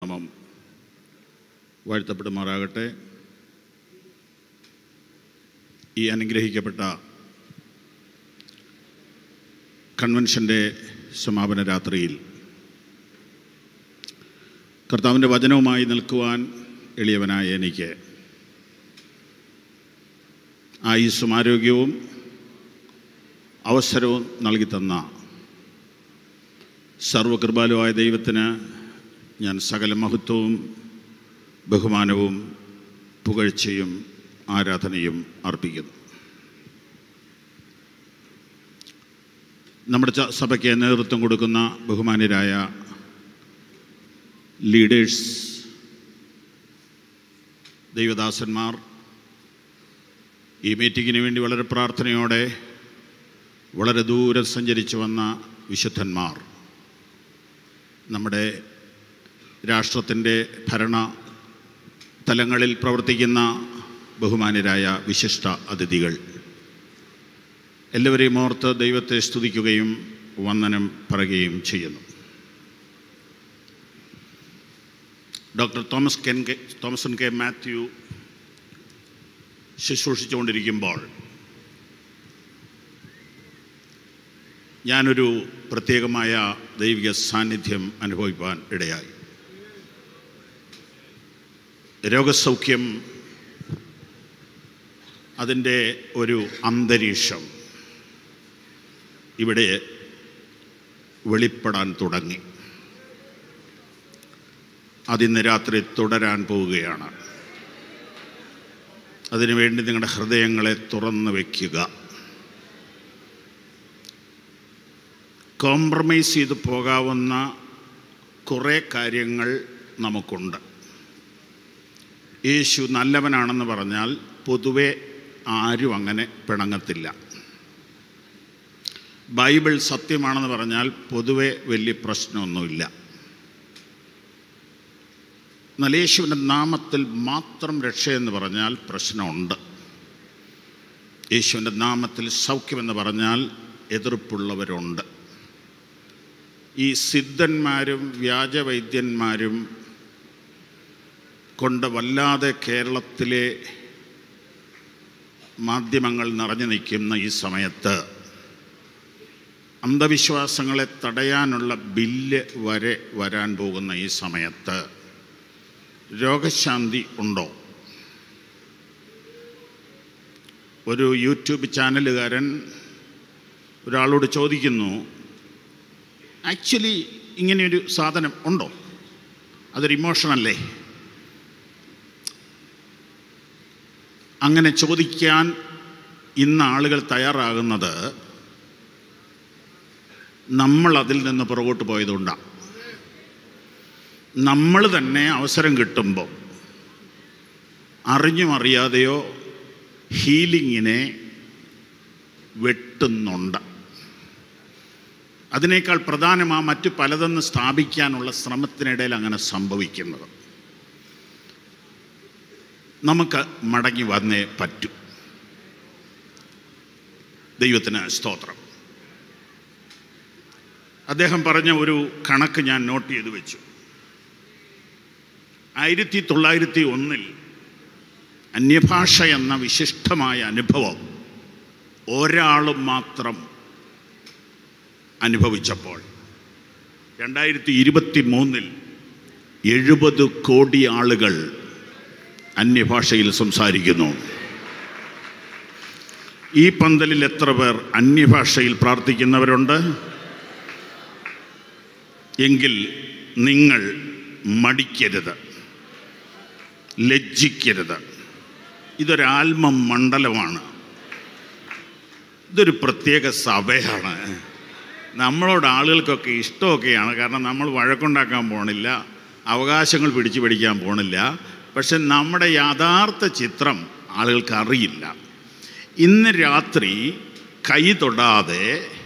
നാമം വാഴ്ത്തപ്പെടുമാറാകട്ടെ ഈ അനുഗ്രഹിക്കപ്പെട്ട കൺവെൻഷൻ്റെ സമാപന രാത്രിയിൽ കർത്താവിൻ്റെ വചനവുമായി നിൽക്കുവാൻ എളിയവനായ എനിക്ക് ആയുസ്സും ആരോഗ്യവും അവസരവും നൽകി തന്ന സർവകൃപാലുവായ ദൈവത്തിന് ഞാൻ സകല മഹത്വവും ബഹുമാനവും പുകഴ്ചയും ആരാധനയും അർപ്പിക്കുന്നു നമ്മുടെ ച- സഭയ്ക്ക് നേതൃത്വം കൊടുക്കുന്ന ബഹുമാന്യരായ ലീഡേഴ്സ് ദൈവദാസന്മാർ ഈ മീറ്റിങ്ങിന് വേണ്ടി വളരെ പ്രാർത്ഥനയോടെ വളരെ ദൂരം സഞ്ചരിച്ചു വന്ന വിശുദ്ധന്മാർ നമ്മുടെ രാഷ്ട്രത്തിൻ്റെ ഭരണ തലങ്ങളിൽ പ്രവർത്തിക്കുന്ന ബഹുമാന്യരായ വിശിഷ്ട അതിഥികൾ എല്ലാവരെയും ഓർത്ത് ദൈവത്തെ സ്തുതിക്കുകയും വന്ദനം പറയുകയും ചെയ്യുന്നു ഡോക്ടർ തോമസ് കെൻ കെ തോമസൻ കെ മാത്യു ശുശ്രൂഷിച്ചുകൊണ്ടിരിക്കുമ്പോൾ ഞാനൊരു പ്രത്യേകമായ ദൈവിക സാന്നിധ്യം അനുഭവിപ്പാൻ ഇടയായി രോഗസൗഖ്യം അതിൻ്റെ ഒരു അന്തരീക്ഷം ഇവിടെ വെളിപ്പെടാൻ തുടങ്ങി അതിന്ന് രാത്രി തുടരാൻ പോവുകയാണ് അതിനുവേണ്ടി നിങ്ങളുടെ ഹൃദയങ്ങളെ തുറന്നു വയ്ക്കുക കോംപ്രമൈസ് ചെയ്ത് പോകാവുന്ന കുറേ കാര്യങ്ങൾ നമുക്കുണ്ട് യേശു നല്ലവനാണെന്ന് പറഞ്ഞാൽ പൊതുവെ ആരും അങ്ങനെ പിണങ്ങത്തില്ല ബൈബിൾ സത്യമാണെന്ന് പറഞ്ഞാൽ പൊതുവെ വലിയ പ്രശ്നമൊന്നുമില്ല എന്നാൽ യേശുവിൻ്റെ നാമത്തിൽ മാത്രം രക്ഷയെന്ന് പറഞ്ഞാൽ പ്രശ്നമുണ്ട് യേശുവിൻ്റെ നാമത്തിൽ സൗഖ്യമെന്ന് പറഞ്ഞാൽ എതിർപ്പുള്ളവരുണ്ട് ഈ സിദ്ധന്മാരും വ്യാജവൈദ്യന്മാരും കൊണ്ട് വല്ലാതെ കേരളത്തിലെ മാധ്യമങ്ങൾ നിറഞ്ഞു നിൽക്കുന്ന ഈ സമയത്ത് അന്ധവിശ്വാസങ്ങളെ തടയാനുള്ള ബില്ല് വരെ വരാൻ പോകുന്ന ഈ സമയത്ത് രോഗശാന്തി ഉണ്ടോ ഒരു യൂട്യൂബ് ചാനലുകാരൻ ഒരാളോട് ചോദിക്കുന്നു ആക്ച്വലി ഇങ്ങനെയൊരു സാധനം ഉണ്ടോ അതൊരു ഇമോഷണല്ലേ അങ്ങനെ ചോദിക്കാൻ ഇന്ന് ആളുകൾ തയ്യാറാകുന്നത് നമ്മൾ അതിൽ നിന്ന് പുറകോട്ട് പോയതുകൊണ്ടാണ് നമ്മൾ തന്നെ അവസരം കിട്ടുമ്പോൾ അറിഞ്ഞും അറിയാതെയോ ഹീലിങ്ങിനെ വെട്ടുന്നുണ്ട് അതിനേക്കാൾ പ്രധാനമാ മറ്റു പലതെന്ന് സ്ഥാപിക്കാനുള്ള ശ്രമത്തിനിടയിൽ അങ്ങനെ സംഭവിക്കുന്നത് നമുക്ക് മടങ്ങി വന്നേ പറ്റൂ ദൈവത്തിന് സ്തോത്രം അദ്ദേഹം പറഞ്ഞ ഒരു കണക്ക് ഞാൻ നോട്ട് ചെയ്ത് വെച്ചു ആയിരത്തി തൊള്ളായിരത്തി ഒന്നിൽ അന്യഭാഷ എന്ന വിശിഷ്ടമായ അനുഭവം ഒരാളും മാത്രം അനുഭവിച്ചപ്പോൾ രണ്ടായിരത്തി ഇരുപത്തി മൂന്നിൽ എഴുപത് കോടി ആളുകൾ അന്യഭാഷയിൽ സംസാരിക്കുന്നു ഈ പന്തലിൽ എത്ര പേർ അന്യഭാഷയിൽ പ്രാർത്ഥിക്കുന്നവരുണ്ട് എങ്കിൽ നിങ്ങൾ മടിക്കരുത് ലജ്ജിക്കരുത് ഇതൊരാത്മ മണ്ഡലമാണ് ഇതൊരു പ്രത്യേക സഭയാണ് നമ്മളോട് ആളുകൾക്കൊക്കെ ഇഷ്ടമൊക്കെയാണ് കാരണം നമ്മൾ വഴക്കുണ്ടാക്കാൻ പോണില്ല അവകാശങ്ങൾ പിടിച്ചു പിടിക്കാൻ പോണില്ല പക്ഷെ നമ്മുടെ യഥാർത്ഥ ചിത്രം ആളുകൾക്ക് അറിയില്ല ഇന്ന് രാത്രി കൈ തൊടാതെ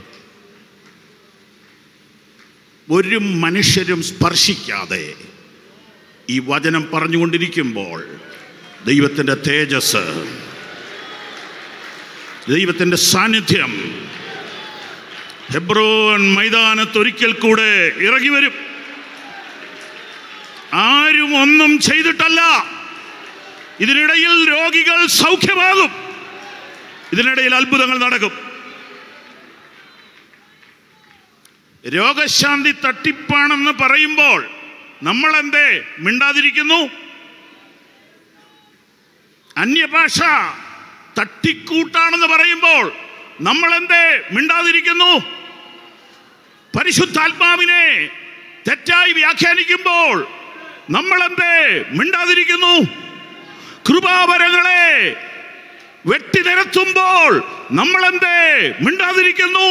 ഒരു മനുഷ്യരും സ്പർശിക്കാതെ ഈ വചനം പറഞ്ഞുകൊണ്ടിരിക്കുമ്പോൾ ദൈവത്തിൻ്റെ തേജസ് ദൈവത്തിൻ്റെ സാന്നിധ്യം ഹെബ്രോൻ മൈതാനത്ത് ഒരിക്കൽ കൂടെ ഇറങ്ങി വരും ആരും ഒന്നും ചെയ്തിട്ടല്ല ഇതിനിടയിൽ രോഗികൾ സൗഖ്യമാകും ഇതിനിടയിൽ അത്ഭുതങ്ങൾ നടക്കും രോഗശാന്തി തട്ടിപ്പാണെന്ന് പറയുമ്പോൾ നമ്മൾ എന്തേ മിണ്ടാതിരിക്കുന്നു അന്യഭാഷ തട്ടിക്കൂട്ടാണെന്ന് പറയുമ്പോൾ നമ്മൾ എന്തേ മിണ്ടാതിരിക്കുന്നു പരിശുദ്ധാത്മാവിനെ തെറ്റായി വ്യാഖ്യാനിക്കുമ്പോൾ നമ്മൾ എന്തേ മിണ്ടാതിരിക്കുന്നു കൃപാവരങ്ങളെ വെട്ടിനിരത്തുമ്പോൾ നമ്മൾ എന്തേ മിണ്ടാതിരിക്കുന്നു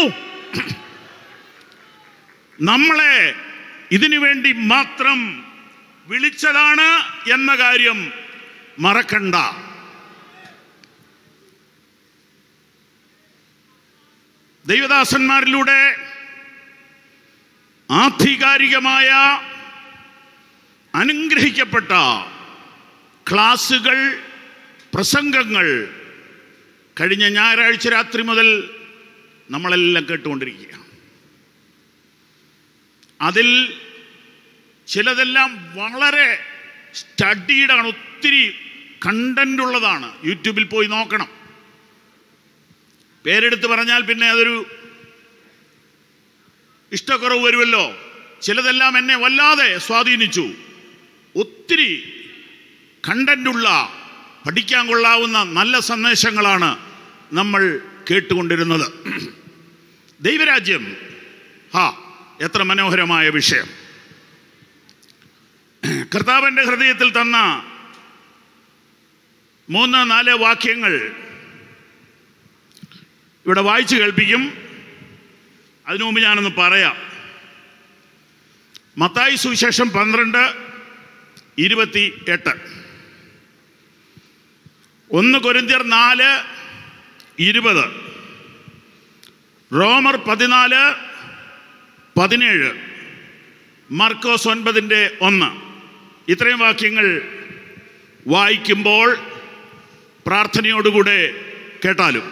നമ്മളെ ഇതിനു വേണ്ടി മാത്രം വിളിച്ചതാണ് എന്ന കാര്യം മറക്കണ്ട ദൈവദാസന്മാരിലൂടെ ആധികാരികമായ അനുഗ്രഹിക്കപ്പെട്ട ക്ലാസുകൾ പ്രസംഗങ്ങൾ കഴിഞ്ഞ ഞായറാഴ്ച രാത്രി മുതൽ നമ്മളെല്ലാം കേട്ടുകൊണ്ടിരിക്കുക അതിൽ ചിലതെല്ലാം വളരെ സ്റ്റഡീഡാണ് ഒത്തിരി കണ്ടന്റ് ഉള്ളതാണ് യൂട്യൂബിൽ പോയി നോക്കണം പേരെടുത്ത് പറഞ്ഞാൽ പിന്നെ അതൊരു ഇഷ്ടക്കുറവ് വരുമല്ലോ ചിലതെല്ലാം എന്നെ വല്ലാതെ സ്വാധീനിച്ചു ഒത്തിരി കണ്ടന്റുള്ള പഠിക്കാൻ കൊള്ളാവുന്ന നല്ല സന്ദേശങ്ങളാണ് നമ്മൾ കേട്ടുകൊണ്ടിരുന്നത് ദൈവരാജ്യം ഹാ എത്ര മനോഹരമായ വിഷയം കർത്താവിൻ്റെ ഹൃദയത്തിൽ തന്ന മൂന്ന് നാല് വാക്യങ്ങൾ ഇവിടെ വായിച്ചു കേൾപ്പിക്കും അതിനു മുമ്പ് ഞാനൊന്ന് പറയാം മത്തായി സുവിശേഷം പന്ത്രണ്ട് ഇരുപത്തി എട്ട് ഒന്ന് കൊരിന്ത്യർ നാല് ഇരുപത് റോമർ പതിനാല് പതിനേഴ് മർക്കോസ് ഒൻപതിൻ്റെ ഒന്ന് ഇത്രയും വാക്യങ്ങൾ വായിക്കുമ്പോൾ പ്രാർത്ഥനയോടുകൂടെ കേട്ടാലും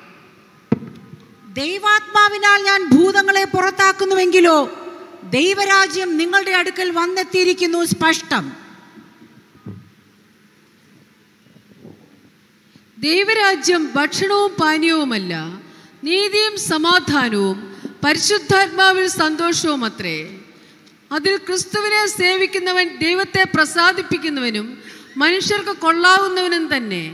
ദൈവാത്മാവിനാൽ ഞാൻ ഭൂതങ്ങളെ പുറത്താക്കുന്നുവെങ്കിലോ ദൈവരാജ്യം നിങ്ങളുടെ അടുക്കൽ വന്നെത്തിയിരിക്കുന്നു സ്പഷ്ടം ദൈവരാജ്യം ഭക്ഷണവും പാനീയവുമല്ല നീതിയും സമാധാനവും പരിശുദ്ധാത്മാവിൽ സന്തോഷവും അത്രേ അതിൽ ക്രിസ്തുവിനെ സേവിക്കുന്നവൻ ദൈവത്തെ പ്രസാദിപ്പിക്കുന്നവനും മനുഷ്യർക്ക് കൊള്ളാവുന്നവനും തന്നെ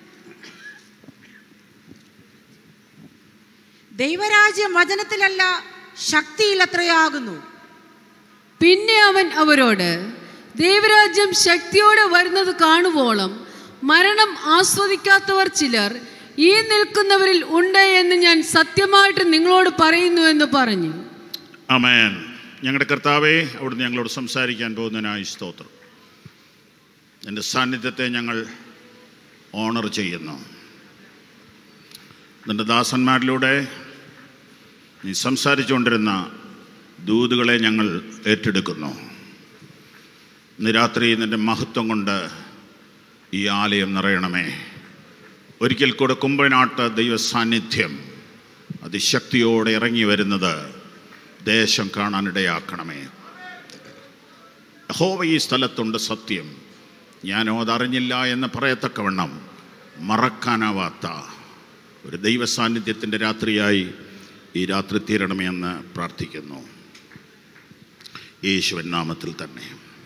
ദൈവരാജ്യം വചനത്തിലല്ല ശക്തിയിലത്രയാകുന്നു പിന്നെ അവൻ അവരോട് ദൈവരാജ്യം ശക്തിയോടെ വരുന്നത് കാണുവോളം മരണം ആസ്വദിക്കാത്തവർ ചിലർ ഈ നിൽക്കുന്നവരിൽ ഉണ്ട് എന്ന് ഞാൻ സത്യമായിട്ട് നിങ്ങളോട് പറയുന്നു എന്ന് പറഞ്ഞു അമേൻ ഞങ്ങളുടെ കർത്താവെ അവിടുന്ന് ഞങ്ങളോട് സംസാരിക്കാൻ പോകുന്നതിനായി സ്തോത്രം എൻ്റെ സാന്നിധ്യത്തെ ഞങ്ങൾ ഓണർ ചെയ്യുന്നു നിൻ്റെ ദാസന്മാരിലൂടെ നീ സംസാരിച്ചുകൊണ്ടിരുന്ന ദൂതുകളെ ഞങ്ങൾ ഏറ്റെടുക്കുന്നു ഇന്ന് രാത്രി നിൻ്റെ മഹത്വം കൊണ്ട് ഈ ആലയം നിറയണമേ ഒരിക്കൽ കൂടെ കുമ്പനാട്ട് ദൈവ സാന്നിധ്യം അതിശക്തിയോടെ ഇറങ്ങി വരുന്നത് ദേശം കാണാനിടയാക്കണമേ ഹോവ ഈ സ്ഥലത്തുണ്ട് സത്യം ഞാനോ അതറിഞ്ഞില്ല എന്ന് പറയത്തക്കവണ്ണം മറക്കാനാവാത്ത ഒരു ദൈവ സാന്നിധ്യത്തിൻ്റെ രാത്രിയായി ഈ രാത്രി തീരണമേ എന്ന് പ്രാർത്ഥിക്കുന്നു യേശുവൻ നാമത്തിൽ തന്നെ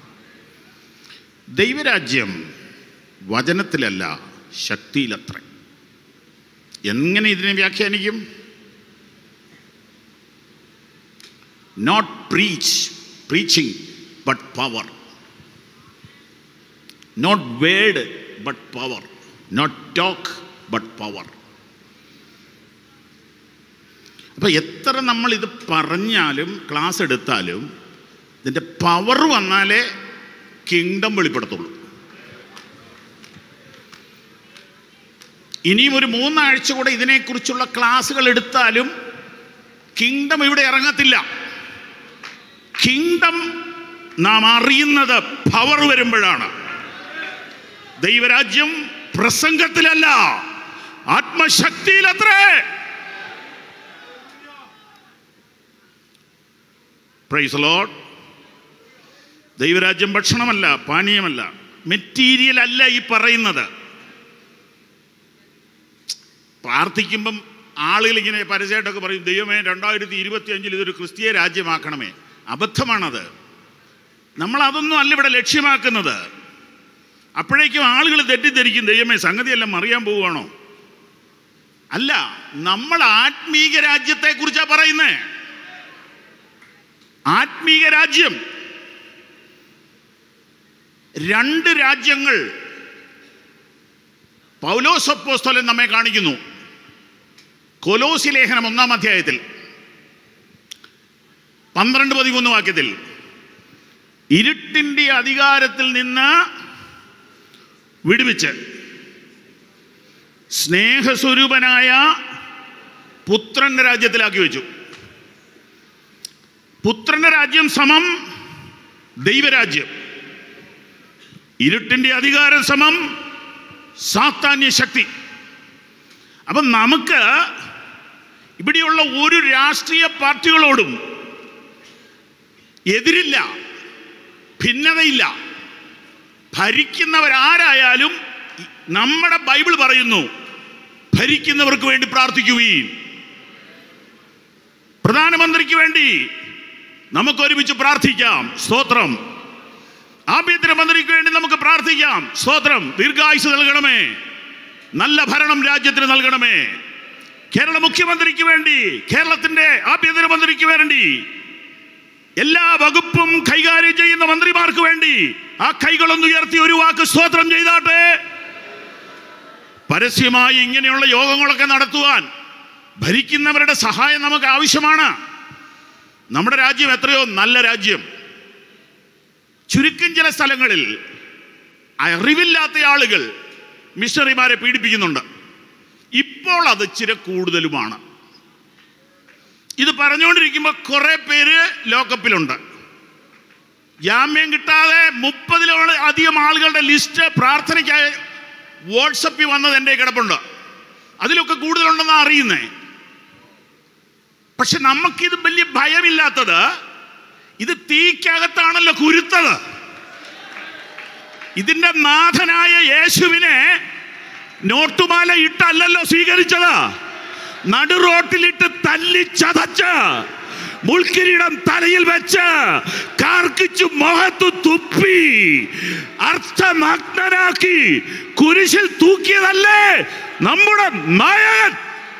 ദൈവരാജ്യം വചനത്തിലല്ല ശക്തിയിലത്ര എങ്ങനെ ഇതിനെ വ്യാഖ്യാനിക്കും not preach preaching but power not word but power not talk but power അപ്പോൾ എത്ര നമ്മൾ ഇത് പറഞ്ഞാലും ക്ലാസ് എടുത്താലും ഇതിൻ്റെ പവർ വന്നാലേ കിങ്ഡം വെളിപ്പെടുത്തുള്ളൂ ഇനിയും ഒരു മൂന്നാഴ്ച കൂടെ ഇതിനെക്കുറിച്ചുള്ള ക്ലാസ്സുകൾ എടുത്താലും കിങ്ഡം ഇവിടെ ഇറങ്ങത്തില്ല കിങ്ഡം നാം അറിയുന്നത് പവർ വരുമ്പോഴാണ് ദൈവരാജ്യം പ്രസംഗത്തിലല്ല ആത്മശക്തിയിലത്രേ പ്രൈസ് ലോഡ് ദൈവരാജ്യം ഭക്ഷണമല്ല പാനീയമല്ല മെറ്റീരിയൽ അല്ല ഈ പറയുന്നത് പ്രാർത്ഥിക്കുമ്പം ആളുകൾ ഇങ്ങനെ പരസ്യമായിട്ടൊക്കെ പറയും ദൈവമേ രണ്ടായിരത്തി ഇരുപത്തി അഞ്ചിൽ ഇതൊരു ക്രിസ്തീയ രാജ്യമാക്കണമേ അബദ്ധമാണത് നമ്മൾ അതൊന്നും അല്ല ഇവിടെ ലക്ഷ്യമാക്കുന്നത് അപ്പോഴേക്കും ആളുകൾ തെറ്റിദ്ധരിക്കും ദൈവമേ സംഗതിയെല്ലാം അറിയാൻ പോവുകയാണോ അല്ല നമ്മൾ ആത്മീക രാജ്യത്തെക്കുറിച്ചാണ് പറയുന്നേ ആത്മീക രാജ്യം രണ്ട് രാജ്യങ്ങൾ പൗലോസപ്പോസ്തലൻ നമ്മെ കാണിക്കുന്നു കൊലോസി ലേഖനം ഒന്നാം അധ്യായത്തിൽ പന്ത്രണ്ട് പതിമൂന്ന് വാക്യത്തിൽ ഇരുട്ടിൻ്റെ അധികാരത്തിൽ നിന്ന് വിടുവിച്ച് സ്നേഹസ്വരൂപനായ പുത്രന്റെ രാജ്യത്തിലാക്കി വെച്ചു പുത്രന്റെ രാജ്യം സമം ദൈവരാജ്യം ഇരുട്ടിന്റെ അധികാരം സമം സാത്താന്യ ശക്തി അപ്പം നമുക്ക് ഇവിടെയുള്ള ഒരു രാഷ്ട്രീയ പാർട്ടികളോടും എതിരില്ല ഭിന്നതയില്ല ഭരിക്കുന്നവരാരായാലും നമ്മുടെ ബൈബിൾ പറയുന്നു ഭരിക്കുന്നവർക്ക് വേണ്ടി പ്രാർത്ഥിക്കുകയും പ്രധാനമന്ത്രിക്ക് വേണ്ടി നമുക്ക് ഒരുമിച്ച് പ്രാർത്ഥിക്കാം സ്തോത്രം ആഭ്യന്തരമന്ത്രിക്ക് വേണ്ടി നമുക്ക് പ്രാർത്ഥിക്കാം സ്തോത്രം ദീർഘായുസ് നൽകണമേ നല്ല ഭരണം രാജ്യത്തിന് നൽകണമേ കേരള മുഖ്യമന്ത്രിക്ക് വേണ്ടി കേരളത്തിന്റെ ആഭ്യന്തരമന്ത്രിക്ക് വേണ്ടി എല്ലാ വകുപ്പും കൈകാര്യം ചെയ്യുന്ന മന്ത്രിമാർക്ക് വേണ്ടി ആ കൈകളൊന്ന് ഉയർത്തി ഒരു വാക്ക് സ്തോത്രം ചെയ്താട്ടെ പരസ്യമായി ഇങ്ങനെയുള്ള യോഗങ്ങളൊക്കെ നടത്തുവാൻ ഭരിക്കുന്നവരുടെ സഹായം നമുക്ക് ആവശ്യമാണ് നമ്മുടെ രാജ്യം എത്രയോ നല്ല രാജ്യം ചുരുക്കം ചില സ്ഥലങ്ങളിൽ അറിവില്ലാത്ത ആളുകൾ മിഷണറിമാരെ പീഡിപ്പിക്കുന്നുണ്ട് ഇപ്പോൾ അത് ഇച്ചിരി കൂടുതലുമാണ് ഇത് പറഞ്ഞുകൊണ്ടിരിക്കുമ്പോൾ കുറെ പേര് ലോക്കപ്പിലുണ്ട് ജാമ്യം കിട്ടാതെ മുപ്പതിലോളം അധികം ആളുകളുടെ ലിസ്റ്റ് പ്രാർത്ഥനയ്ക്കായി വാട്സപ്പിൽ വന്നത് എൻ്റെ കിടപ്പുണ്ട് അതിലൊക്കെ കൂടുതലുണ്ടെന്നാണ് അറിയുന്നേ പക്ഷെ നമുക്കിത് വലിയ ഭയമില്ലാത്തത് ഇത് തീക്കകത്താണല്ലോ കുരുത്തത് ഇതിന്റെ നാഥനായ യേശുവിനെ നോട്ടുമാല ഇട്ടല്ലല്ലോ സ്വീകരിച്ചത് നടു റോട്ടിലിട്ട് തല്ലി ചതച്ച് മുൾക്കിരീടം തലയിൽ വെച്ച് കാർക്കിച്ചു മുഖത്തു തുപ്പി അർത്ഥനഗ്നനാക്കി കുരിശിൽ തൂക്കിയതല്ലേ നമ്മുടെ നായകൻ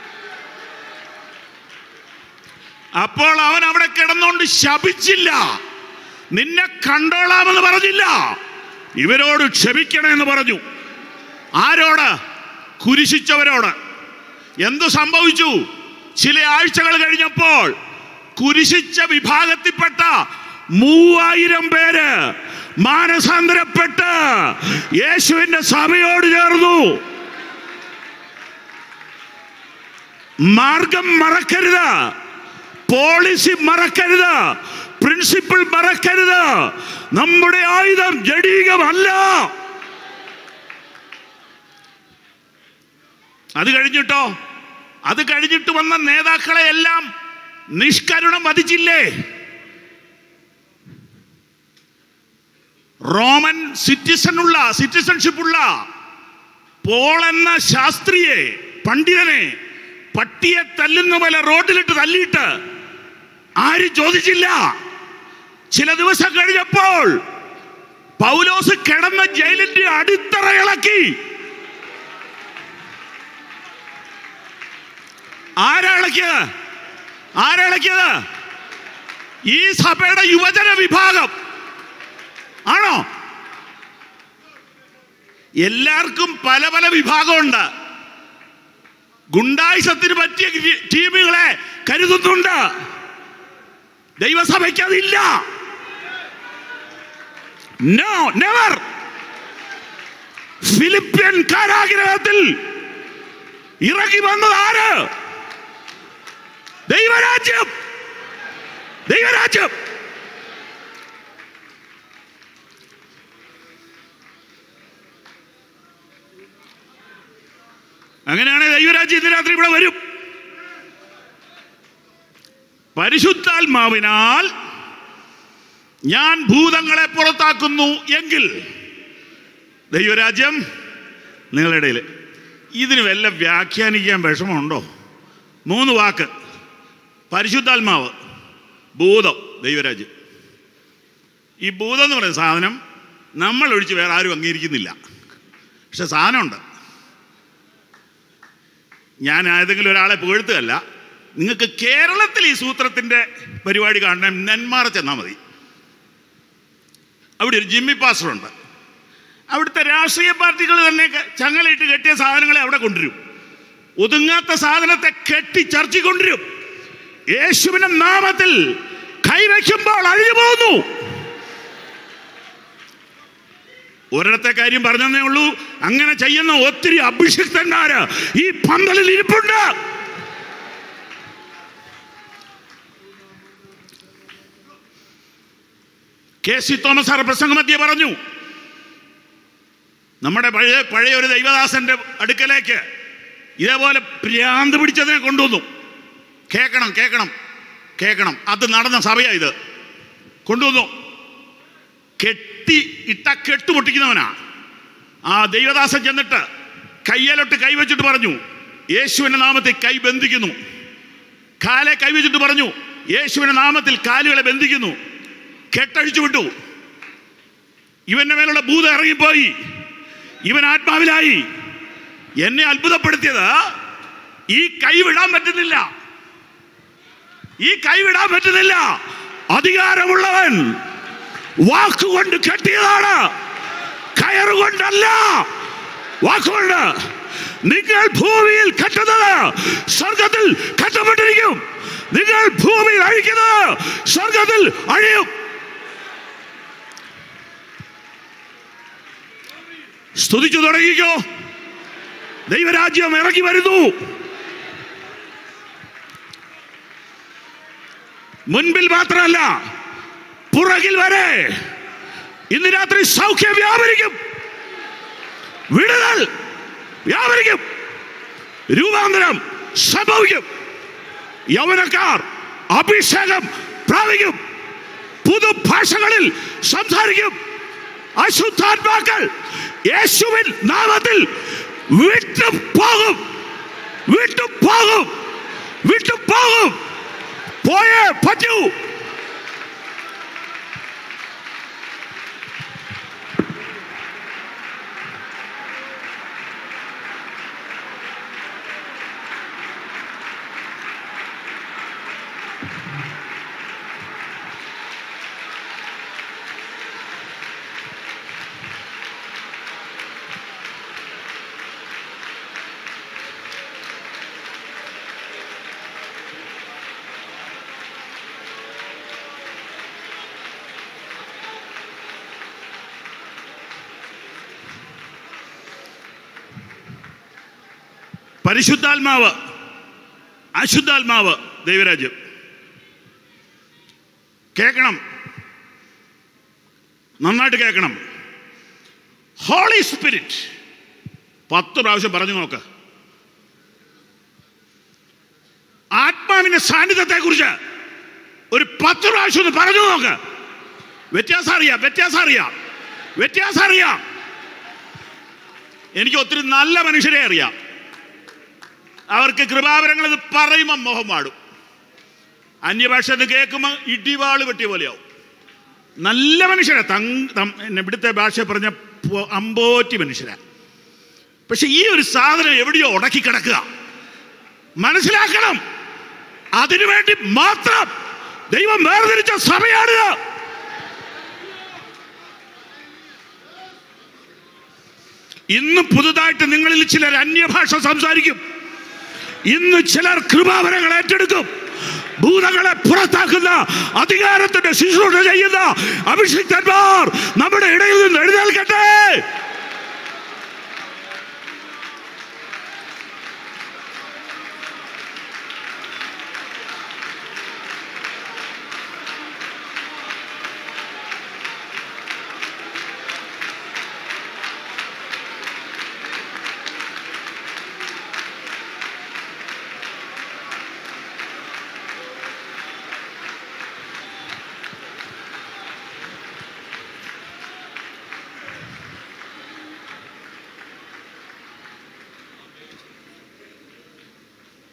അപ്പോൾ അവൻ അവിടെ കിടന്നുകൊണ്ട് ശപിച്ചില്ല നിന്നെ കണ്ടോളാമെന്ന് പറഞ്ഞില്ല ഇവരോട് ക്ഷമിക്കണമെന്ന് പറഞ്ഞു ആരോട് കുരിശിച്ചവരോട് എന്തു സംഭവിച്ചു ചില ആഴ്ചകൾ കഴിഞ്ഞപ്പോൾ കുരിശിച്ച വിഭാഗത്തിൽപ്പെട്ട മൂവായിരം പേര് മാനസാന്തരപ്പെട്ട് യേശുവിന്റെ സഭയോട് ചേർന്നു മാർഗം മറക്കരുത് പോളിസി മറക്കരുത് പ്രിൻസിപ്പിൾ മറക്കരുത് നമ്മുടെ ആയുധം ജഡീകമല്ല അത് കഴിഞ്ഞിട്ടോ അത് കഴിഞ്ഞിട്ട് വന്ന നേതാക്കളെ എല്ലാം നിഷ്കരുണം വധിച്ചില്ലേ റോമൻ സിറ്റിസൺ ഉള്ള സിറ്റിസൺഷിപ്പ് ഉള്ള പോൾ എന്ന ശാസ്ത്രിയെ പണ്ഡിതനെ പട്ടിയെ തല്ലുന്ന പോലെ റോഡിലിട്ട് തല്ലിയിട്ട് ആരും ചോദിച്ചില്ല ചില ദിവസം കഴിഞ്ഞപ്പോൾ പൗലോസ് കിടന്ന ജയിലിന്റെ അടിത്തറ ഇളക്കി ആരാളക്കിയത് ആരാളക്കിയത് ഈ സഭയുടെ യുവജന വിഭാഗം ആണോ എല്ലാവർക്കും പല പല വിഭാഗമുണ്ട് ഗുണ്ടായുസത്തിന് പറ്റിയ ഗ്രി- ടീമുകളെ കരുതുന്നുണ്ട് ദൈവസഭയ്ക്ക് അതില്ല നോ നെവർ ഫിലിപ്പിയൻ കാരാഗ്രഹത്തിൽ ഇറങ്ങി വന്നത് ആര് ദൈവരാജ്യം ദൈവരാജ്യം അങ്ങനെയാണെങ്കിൽ ദൈവരാജ്യം ഇന്ന് രാത്രി ഇവിടെ വരും പരിശുദ്ധാത്മാവിനാൽ ഞാൻ ഭൂതങ്ങളെ പുറത്താക്കുന്നു എങ്കിൽ ദൈവരാജ്യം നിങ്ങളുടെ ഇടയിൽ ഇതിന് വല്ല വ്യാഖ്യാനിക്കാൻ വിഷമമുണ്ടോ മൂന്ന് വാക്ക് പരിശുദ്ധാത്മാവ് ഭൂതം ദൈവരാജ്യം ഈ ഭൂതം എന്ന് പറയുന്ന സാധനം നമ്മൾ ഒഴിച്ച് വേറെ ആരും അംഗീകരിക്കുന്നില്ല പക്ഷെ സാധനമുണ്ട് ഞാൻ ഏതെങ്കിലും ഒരാളെ പുകഴ്ത്തുകയല്ല നിങ്ങൾക്ക് കേരളത്തിൽ ഈ സൂത്രത്തിൻ്റെ പരിപാടി കാണാൻ നെന്മാറ ചെന്നാൽ മതി അവിടെ ഒരു ജിമ്മി പാസ്റ്ററുണ്ട് അവിടുത്തെ രാഷ്ട്രീയ പാർട്ടികൾ തന്നെ ക- ചങ്ങലയിട്ട് കെട്ടിയ സാധനങ്ങളെ അവിടെ കൊണ്ടുവരും ഒതുങ്ങാത്ത സാധനത്തെ കെട്ടി ചർച്ചി കൊണ്ടുവരും യേശുവിന്റെ നാമത്തിൽ കൈവയ്ക്കുമ്പോൾ അഴിഞ്ഞു പോകുന്നു ഒരിടത്തെ കാര്യം പറഞ്ഞതേ ഉള്ളൂ അങ്ങനെ ചെയ്യുന്ന ഒത്തിരി അഭിഷിക്തന്മാര് ഈ പന്തലിൽ ഇരിപ്പുണ്ട് കെ സി തോമസ് സാർ പ്രസംഗമധ്യ പറഞ്ഞു നമ്മുടെ പഴയ പഴയ ഒരു ദൈവദാസന്റെ അടുക്കലേക്ക് ഇതേപോലെ ഭ്രാന്ത് പിടിച്ചതിനെ കൊണ്ടുവന്നു കേൾക്കണം കേൾക്കണം കേൾക്കണം അത് നടന്ന സഭയാ ഇത് കൊണ്ടുവന്നു കെട്ടി ഇട്ട കെട്ട് പൊട്ടിക്കുന്നവനാ ആ ദൈവദാസൻ ചെന്നിട്ട് കയ്യിലോട്ട് കൈവച്ചിട്ട് പറഞ്ഞു യേശുവിന്റെ നാമത്തിൽ കൈ ബന്ധിക്കുന്നു കാലെ കൈവച്ചിട്ട് പറഞ്ഞു യേശുവിന്റെ നാമത്തിൽ കാലുകളെ ബന്ധിക്കുന്നു കെട്ടഴിച്ചു വിട്ടു ഇവന്റെ മേലുള്ള ഭൂതം ഇറങ്ങിപ്പോയി ഇവൻ ആത്മാവിലായി എന്നെ അത്ഭുതപ്പെടുത്തിയത് ഈ കൈ വിടാൻ പറ്റുന്നില്ല ഈ കൈ വിടാൻ പറ്റുന്നില്ല അധികാരമുള്ളവൻ വാക്കുകൊണ്ട് കെട്ടിയതാണ് കയറുകൊണ്ടല്ല വാക്കുകൊണ്ട് നിങ്ങൾ ഭൂമിയിൽ കെട്ടുന്നത് സ്വർഗത്തിൽ കെട്ടപ്പെട്ടിരിക്കും നിങ്ങൾ ഭൂമിയിൽ അഴിക്കുന്നത് സ്വർഗത്തിൽ അഴിയും സ്തുതിച്ചു തുടങ്ങിക്കോ ദൈവരാജ്യം ഇറങ്ങി വരുന്നു മുൻപിൽ മാത്രമല്ല പുറകിൽ വരെ ഇന്ന് രാത്രി സൗഖ്യം വ്യാപരിക്കും വിടുതൽ വ്യാപരിക്കും രൂപാന്തരം സംഭവിക്കും യൗവനക്കാർ അഭിഷേകം പ്രാപിക്കും പുതുഭാഷകളിൽ സംസാരിക്കും അശുദ്ധാത്മാക്കൾ യേശുവിൻ നാമത്തിൽ വിട്ടു പോകും വിട്ടു പോകും വിട്ടു പോകും പോയേ പറ്റൂ പരിശുദ്ധാത്മാവ് അശുദ്ധാത്മാവ് ദൈവരാജ്യം കേൾക്കണം നന്നായിട്ട് കേൾക്കണം ഹോളി സ്പിരിറ്റ് പത്ത് പ്രാവശ്യം പറഞ്ഞു നോക്ക് ആത്മാവിന്റെ സാന്നിധ്യത്തെ കുറിച്ച് ഒരു പത്ത് പ്രാവശ്യം ഒന്ന് പറഞ്ഞു നോക്ക് വ്യത്യാസം അറിയാം വ്യത്യാസം അറിയാം വ്യത്യാസം അറിയാം എനിക്ക് ഒത്തിരി നല്ല മനുഷ്യരെ അറിയാം അവർക്ക് കൃപാവരങ്ങൾ ഇത് പറയുമ്പോൾ മോഹം പാടും അന്യഭാഷ എന്ന് കേൾക്കുമ്പോൾ ഇടിവാള് വെട്ടിയ പോലെയാവും നല്ല മനുഷ്യരാ തങ് തം- എന്നെ ഇവിടുത്തെ ഭാഷ പറഞ്ഞ പൊ- അമ്പോറ്റി മനുഷ്യരാ പക്ഷെ ഈ ഒരു സാധനം എവിടെയോ ഉടക്കി കിടക്കുക മനസ്സിലാക്കണം അതിനുവേണ്ടി മാത്രം ദൈവം വേർതിരിച്ച സഭയാണിത് ഇന്ന് പുതുതായിട്ട് നിങ്ങളിൽ ചിലർ അന്യഭാഷ സംസാരിക്കും ഇന്ന് ചിലർ കൃപാവരങ്ങൾ ഏറ്റെടുക്കും ഭൂതങ്ങളെ പുറത്താക്കുന്ന അധികാരത്തിന്റെ ശുശ്രൂഷ ചെയ്യുന്ന അഭിഷിക്തന്മാർ നമ്മുടെ ഇടയിൽ നിന്ന് എഴുന്നേൽക്കട്ടെ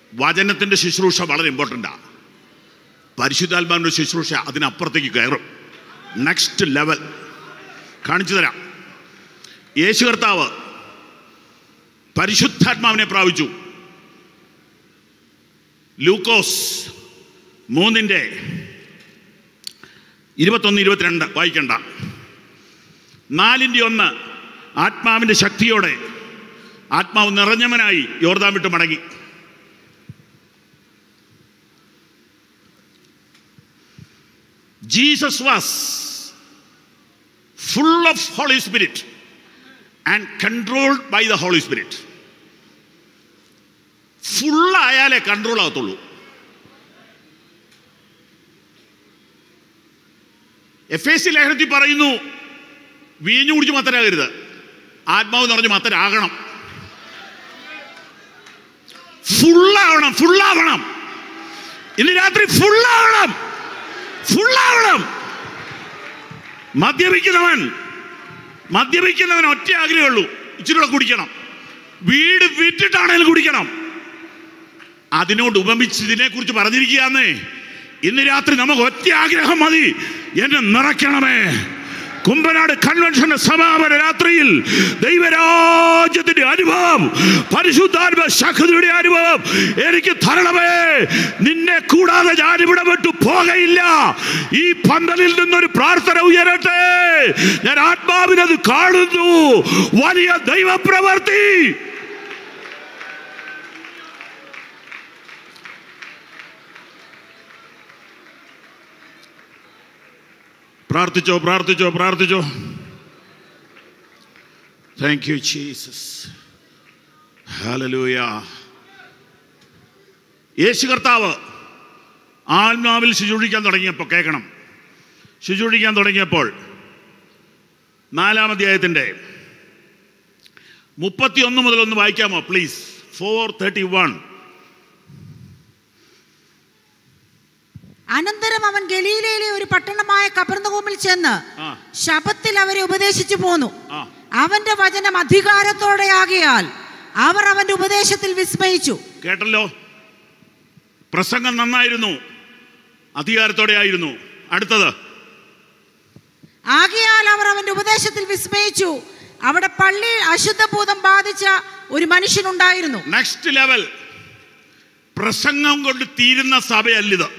വചനത്തിൻ്റെ ശുശ്രൂഷ വളരെ ഇമ്പോർട്ടൻ്റാണ് പരിശുദ്ധാത്മാവിൻ്റെ ശുശ്രൂഷ അതിനപ്പുറത്തേക്ക് കയറും നെക്സ്റ്റ് ലെവൽ കാണിച്ചു തരാം യേശു കർത്താവ് പരിശുദ്ധാത്മാവിനെ പ്രാപിച്ചു ലൂക്കോസ് മൂന്നിൻ്റെ ഇരുപത്തൊന്ന് ഇരുപത്തിരണ്ട് വായിക്കണ്ട നാലിൻ്റെ ഒന്ന് ആത്മാവിൻ്റെ ശക്തിയോടെ ആത്മാവ് നിറഞ്ഞവനായി യോർദാൻ വിട്ട് മടങ്ങി Jesus was full of Holy Spirit and controlled by the Holy Spirit. Full ആയാലേ കൺട്രോൾ ആകത്തുള്ളൂ എഫ് എസ് സി ലേഖനത്തിൽ പറയുന്നു വീഞ്ഞു കുടിച്ച് മത്തരാകരുത് ആത്മാവ് നിറഞ്ഞ് മത്തരാകണം ഫുള്ളാവണം ഫുള്ളാവണം ഇന്ന് രാത്രി ഫുള്ളാവണം ഫുള്ളാവണം മദ്യപിക്കുന്നവൻ മദ്യപിക്കുന്നവൻ ഒറ്റ ആഗ്രഹമുള്ളൂ ഇച്ചിരി കൂടെ കുടിക്കണം വീട് വിറ്റിട്ടാണേലും കുടിക്കണം അതിനോട് ഉപമിച്ച് ഇതിനെക്കുറിച്ച് പറഞ്ഞിരിക്കുകയാന്നേ ഇന്ന് രാത്രി നമുക്ക് ഒറ്റ ആഗ്രഹം മതി എന്നെ നിറയ്ക്കണമേ കുമ്പനാട് കൺവെൻഷന്റെ സമാപന രാത്രിയിൽ ദൈവരാജ്യത്തിന്റെ അനുഭവം പരിശുദ്ധാത്മ ശക്തിയുടെ അനുഭവം എനിക്ക് തരണമേ നിന്നെ കൂടാതെ ഞാൻ ഇവിടെ വിട്ടു പോകയില്ല ഈ പന്തലിൽ നിന്നൊരു പ്രാർത്ഥന ഉയരട്ടെ ഞാൻ ആത്മാവിനത് കാണുന്നു വലിയ ദൈവപ്രവർത്തി പ്രാർത്ഥിച്ചോ പ്രാർത്ഥിച്ചോ പ്രാർത്ഥിച്ചോ താങ്ക് യു ജീസസ് ഹല്ലേലൂയ യേശു കർത്താവ് ആത്മാവിൽ ശുചൂഷിക്കാൻ തുടങ്ങിയപ്പോൾ കേൾക്കണം ശുചൂഷിക്കാൻ തുടങ്ങിയപ്പോൾ നാലാം അധ്യായത്തിൻ്റെ മുപ്പത്തി ഒന്ന് മുതൽ ഒന്ന് വായിക്കാമോ പ്ലീസ് ഫോർ തേർട്ടി വൺ അനന്തരം അവൻ ഗലീലയിലെ ഒരു പട്ടണമായ കപർന്നകൂമിൽ ചെന്ന് ആ ശബത്തിൽ അവരെ ഉപദേശിച്ചു പോന്നു ആ അവന്റെ വചനം അധികാരത്തോടെ ആകിയാൽ അവർ അവന്റെ ഉപദേശത്തിൽ വിസ്മയിച്ചു കേട്ടല്ലോ പ്രസംഗം നന്നായിരുന്നു അധികാരത്തോടെ ആയിരുന്നു അടുത്തത് ആകിയാൽ അവർ അവന്റെ ഉപദേശത്തിൽ വിസ്മയിച്ചു അവിടെ പള്ളിയിൽ അശുദ്ധഭൂതം ബാധിച്ച ഒരു മനുഷ്യനുണ്ടായിരുന്നു നെക്സ്റ്റ് ലെവൽ പ്രസംഗം കൊണ്ട് തീരുന്ന സഭയല്ലിത്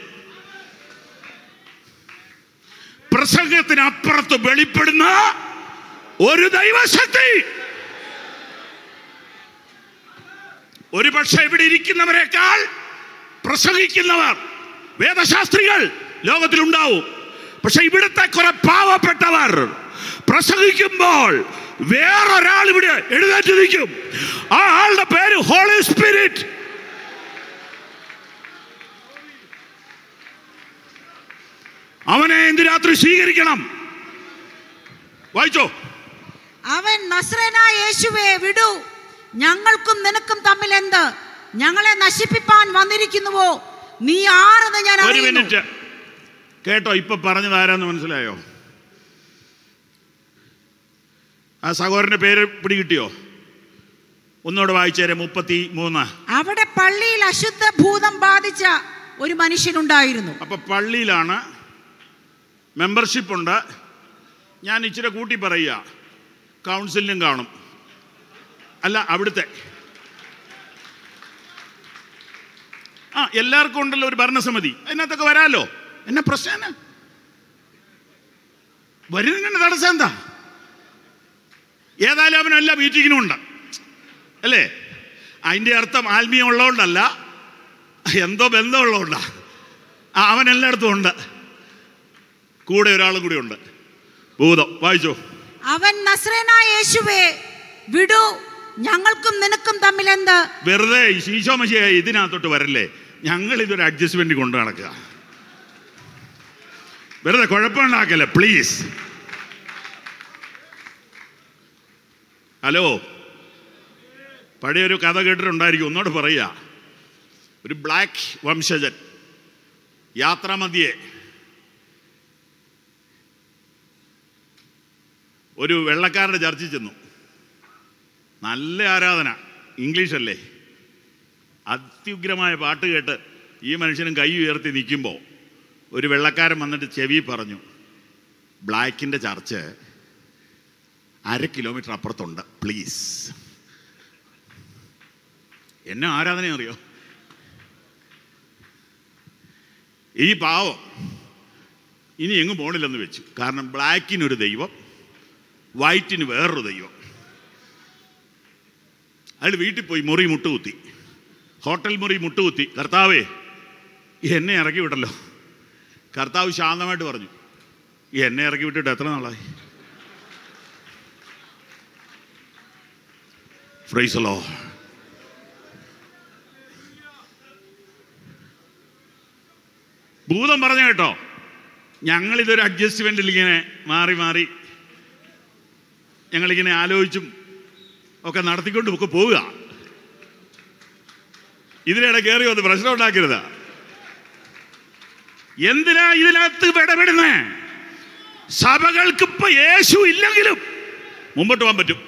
പ്രസംഗത്തിനപ്പുറത്ത് വെളിപ്പെടുന്ന ഒരു ദൈവശക്തി ഒരു പക്ഷെ ഇവിടെ ഇരിക്കുന്നവരെക്കാൾ പ്രസംഗിക്കുന്നവർ വേദശാസ്ത്രികൾ ലോകത്തിലുണ്ടാവും പക്ഷെ ഇവിടുത്തെ കുറെ പാവപ്പെട്ടവർ പ്രസംഗിക്കുമ്പോൾ വേറൊരാൾ ഇവിടെ എഴുന്നേറ്റ് നിൽക്കും ആ ആളുടെ പേര് ഹോളി സ്പിരിറ്റ് അവനെ ഇന്ന് രാത്രി സ്വീകരിക്കണം വായിച്ചോ അവൻ നസ്രനായ യേശുവെ വിടൂ ഞങ്ങൾക്കും നിനക്കും തമ്മിൽ എന്ത് ഞങ്ങളെ നശിപ്പിപ്പാൻ വന്നിരിക്കുന്നുവോ നീ ആരെന്ന് ഞാൻ ഒരു അറിയുന്നു മിനിറ്റ് കേട്ടോ ഇപ്പൊ പറഞ്ഞത് ആരാന്ന് മനസ്സിലായോ ആ സഹോദരന്റെ പേര് പിടികിട്ടിയോ ഒന്നുകൂടെ വായിച്ചേരെ മുപ്പത്തി മൂന്ന് അവിടെ പള്ളിയിൽ അശുദ്ധ ഭൂതം ബാധിച്ച ഒരു മനുഷ്യനുണ്ടായിരുന്നു അപ്പൊ പള്ളിയിലാണ് മെമ്പർഷിപ്പ് ഉണ്ട് ഞാൻ ഇച്ചിരി കൂട്ടി പറയുക കൗൺസിലിനും കാണും അല്ല അവിടുത്തെ ആ എല്ലാവർക്കും ഉണ്ടല്ലോ ഒരു ഭരണസമിതി അതിനകത്തൊക്കെ വരാമല്ലോ എന്നെ പ്രശ്നം വരുന്നതിന് തടസ്സം എന്താ ഏതായാലും അവനും എല്ലാ മീറ്റിങ്ങിനും ഉണ്ട് അല്ലേ അതിൻ്റെ അർത്ഥം ആത്മീയം ഉള്ളതുകൊണ്ടല്ല എന്തോ ബന്ധമുള്ളതുകൊണ്ടാ ആ, അവൻ എല്ലായിടത്തും ഉണ്ട് കൂടെ ഒരാളും കൂടി ഉണ്ട് ഭൂതം വായിച്ചോ അവൻ നസ്രനായ യേശുവെ വിടൂ ഞങ്ങൾക്കും നിനക്കും തമ്മിൽ എന്ത് വെറുതെ ഈ ശീശോ മശിയ ഇതിനകത്തോട്ട് വരല്ലേ ഞങ്ങൾ ഇതൊരു അഡ്ജസ്റ്റ്മെന്റ് കൊണ്ട് നടക്കുക വെറുതെ കുഴപ്പമുണ്ടാക്കല്ലേ പ്ലീസ് ഹലോ പഴയൊരു കഥ കേട്ടിട്ടുണ്ടായിരിക്കും ഒന്നോട് പറയുക ഒരു ബ്ലാക്ക് വംശജൻ യാത്രാമധ്യേ ഒരു വെള്ളക്കാരുടെ ചർച്ചിൽ ചെന്നു നല്ല ആരാധന ഇംഗ്ലീഷ് അല്ലേ അത്യുഗ്രമായ പാട്ട് കേട്ട് ഈ മനുഷ്യനും കൈ ഉയർത്തി നിൽക്കുമ്പോൾ ഒരു വെള്ളക്കാരൻ വന്നിട്ട് ചെവി പറഞ്ഞു ബ്ലാക്കിൻ്റെ ചർച്ച് അര കിലോമീറ്റർ അപ്പുറത്തുണ്ട് പ്ലീസ് എന്നെ ആരാധന അറിയോ ഈ പാവം ഇനി എങ്ങും പോണില്ലെന്ന് വെച്ചു കാരണം ബ്ലാക്കിനൊരു ദൈവം വൈറ്റിന് വേറൊരു ദൈവം അയാൾ വീട്ടിൽ പോയി മുറി മുട്ടുകുത്തി ഹോട്ടൽ മുറി മുട്ടുകുത്തി കർത്താവേ എന്നെ ഇറക്കി വിട്ടല്ലോ കർത്താവ് ശാന്തമായിട്ട് പറഞ്ഞു എന്നെ ഇറക്കി വിട്ടിട്ട് എത്ര നാളായി ഫ്രൈസലോ ഭൂതം പറഞ്ഞ കേട്ടോ ഞങ്ങളിതൊരു അഡ്ജസ്റ്റ്മെൻറ്റിൽ ഇങ്ങനെ മാറി മാറി ഞങ്ങളിങ്ങനെ ആലോചിച്ചും ഒക്കെ നടത്തിക്കൊണ്ട് ഒക്കെ പോവുക ഇതിനിടെ കയറി വന്ന് പ്രശ്നം ഉണ്ടാക്കരുത് എന്തിനാ ഇതിനകത്ത് ഇടപെടുന്നേ സഭകൾക്ക് ഇപ്പൊ യേശു ഇല്ലെങ്കിലും മുമ്പോട്ട് പോകാൻ പറ്റും